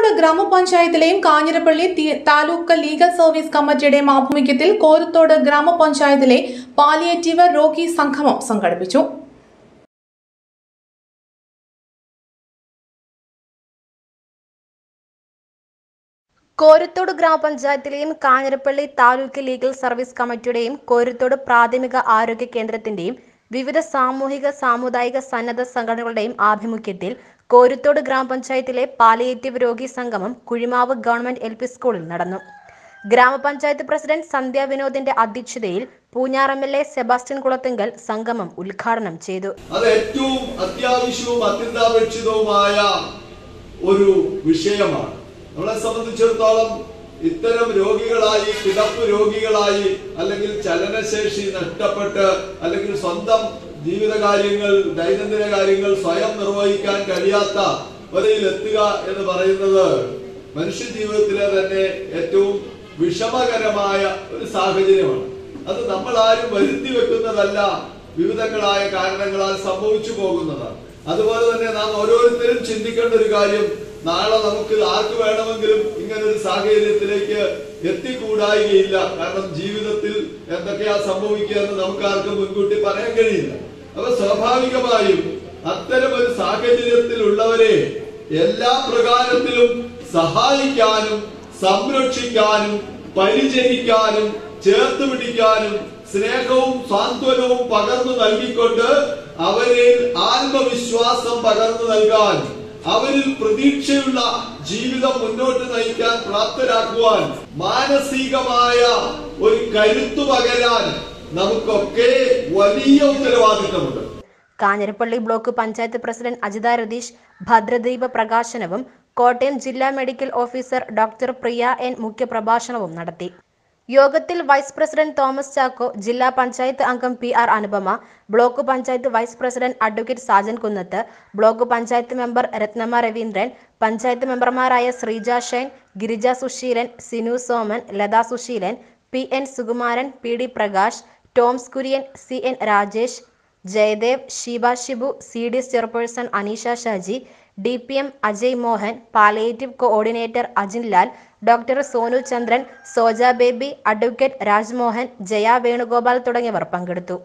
കോരത്തോട് ഗ്രാമപഞ്ചായത്തിലെയും കാഞ്ഞിരപ്പള്ളി തി- taluk legal service കമ്മിറ്റിയുടെയും ആഭിമുഖ്യത്തിൽ കോരത്തോട് ഗ്രാമപഞ്ചായത്തിലെ പാലിയേറ്റീവ് രോഗി സംഗമം സംഘടിപ്പിച്ചു കോരത്തോട് ഗ്രാമപഞ്ചായത്തിലെയും കാഞ്ഞിരപ്പള്ളി താലൂക്ക് ലീഗൽ സർവീസ് കമ്മിറ്റിയുടെയും കോരത്തോട് പ്രാഥമിക ആരോഗ്യ കേന്ദ്രത്തിന്റെയും വിവിധ സാമൂഹിക സാമുദായിക സന്നദ്ധ സംഘടനകളുടെയും ആഭിമുഖ്യത്തിൽ കോരത്തോട് ഗ്രാമപഞ്ചായത്തിലെ പാലിയേറ്റീവ് രോഗി സംഗമം കുഴിമാവ് ഗവൺമെന്റ് എൽ പി സ്കൂളിൽ നടന്നു ഗ്രാമപഞ്ചായത്ത് പ്രസിഡന്റ് സന്ധ്യ വിനോദിന്റെ അധ്യക്ഷതയിൽ Poonjar M L A Sebastian Kulathinkal സംഗമം ഉദ്ഘാടനം ചെയ്തു അത് ഏറ്റവും അത്യാവശ്യവും അത്യന്താപേക്ഷിതവുമായ ഒരു വിഷയമാണ് നമ്മളെ സംബന്ധിച്ചിടത്തോളം ഇത്തരം രോഗികളായി കിടപ്പ് രോഗികളായി അല്ലെങ്കിൽ ചലനശേഷി നഷ്ടപ്പെട്ട് അല്ലെങ്കിൽ സ്വന്തം ജീവിതകാര്യങ്ങൾ ദൈനംദിന കാര്യങ്ങൾ സ്വയം നിർവഹിക്കാൻ കഴിയാത്ത വരയിൽ എത്തുക എന്ന് പറയുന്നത് മനുഷ്യ ജീവിതത്തിലെ തന്നെ ഏറ്റവും വിഷമകരമായ ഒരു സാഹചര്യമാണ് അത് നമ്മൾ ആരും വരുത്തി വെക്കുന്നതല്ല വിവിധങ്ങളായ കാരണങ്ങളാൽ സംഭവിച്ചു പോകുന്നതാണ് അതുപോലെ തന്നെ നാം ഓരോരുത്തരും ചിന്തിക്കേണ്ട ഒരു കാര്യം നാളെ നമുക്ക് ആർക്ക് വേണമെങ്കിലും ഇങ്ങനെ ഒരു സാഹചര്യത്തിലേക്ക് എത്തിക്കൂടായികയില്ല കാരണം ജീവിതത്തിൽ എന്തൊക്കെയാ സംഭവിക്കുക എന്ന് നമുക്ക് ആർക്കും മുൻകൂട്ടി പറയാൻ കഴിയില്ല അപ്പൊ സ്വാഭാവികമായും അത്തരം ഒരു സാഹചര്യത്തിൽ ഉള്ളവരെ എല്ലാ പ്രകാരത്തിലും സഹായിക്കാനും സംരക്ഷിക്കാനും പരിചരിക്കാനും ചേർത്ത് പിടിക്കാനും സ്നേഹവും സാന്ത്വനവും പകർന്നു നൽകിക്കൊണ്ട് അവരിൽ ആത്മവിശ്വാസം പകർന്നു നൽകാൻ അവരിൽ പ്രതീക്ഷയുള്ള ജീവിതം മുന്നോട്ട് നയിക്കാൻ പ്രാപ്തരാക്കുവാൻ മാനസികമായ ഒരു കരുത്തു പകരാൻ നമുക്കൊക്കെ വലിയ ഉത്തരവാദിത്തമുണ്ട് കാഞ്ഞിരപ്പള്ളി ബ്ലോക്ക് പഞ്ചായത്ത് പ്രസിഡന്റ് അജിത രതീഷ് ഭദ്രദീപ പ്രകാശനവും കോട്ടയം ജില്ലാ medical officer doctor Priya N മുഖ്യപ്രഭാഷണവും നടത്തി യോഗത്തിൽ വൈസ് പ്രസിഡന്റ് തോമസ് ചാക്കോ ജില്ലാ പഞ്ചായത്ത് അംഗം P R Anupama block panchayat vice president advocate Sajan Kunnath block panchayat member Rathnamma Raveendran panchayat മെമ്പർമാരായ Sreeja Shine Girija Susheelan Sinu Soman Latha Susheelan P N Sukumaran P D Prakash Toms Kurian C N Rajesh Jayadev Sheeba Shibu C D S chairperson Aneesha Shaji D P M Ajay Mohan palliative coordinator Ajin Lal doctor Sonu Chandran Soja Baby advocate Rajmohan Jaya Venugopal തുടങ്ങിയവർ പങ്കെടുത്തു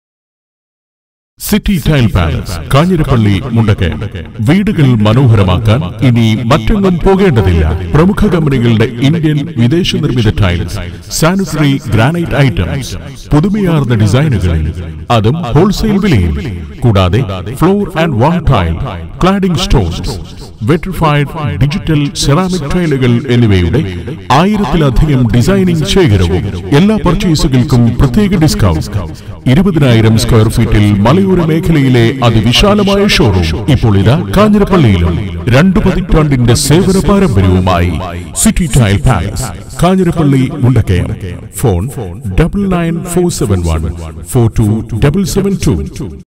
city tile palace Kanjirappally Mundakayam വീടുകൾ മനോഹരമാക്കാൻ ഇനി മറ്റെങ്ങും പോകേണ്ടതില്ല പ്രമുഖ കമ്പനികളുടെ ഇന്ത്യൻ വിദേശ നിർമ്മിത ടൈൽസ് സാനിറ്ററി ഗ്രാനൈറ്റ് ഐറ്റംസ് പുതുമയാർന്ന ഡിസൈനുകളിൽ അതും ഹോൾസെയിൽ വിലയിൽ കൂടാതെ floor and wall tile cladding stones vitrified digital ceramic ടൈലുകൾ എന്നിവയുടെ ആയിരത്തിലധികം ഡിസൈനിംഗ് ശേഖരവും എല്ലാ പർച്ചേസുകൾക്കും പ്രത്യേക ഡിസ്കൗണ്ട് ഇരുപതിനായിരം സ്ക്വയർ ഫീറ്റിൽ മലയോര മേഖലയിലെ അതിവിശാലമായ ഷോറൂം ഇപ്പോൾ ഇതാ കാഞ്ഞിരപ്പള്ളിയിലും രണ്ടു പതിറ്റാണ്ടിന്റെ സേവന പാരമ്പര്യവുമായി city tile palace Kanjirappally Mundakayam phone double nine four seven one four two double seven to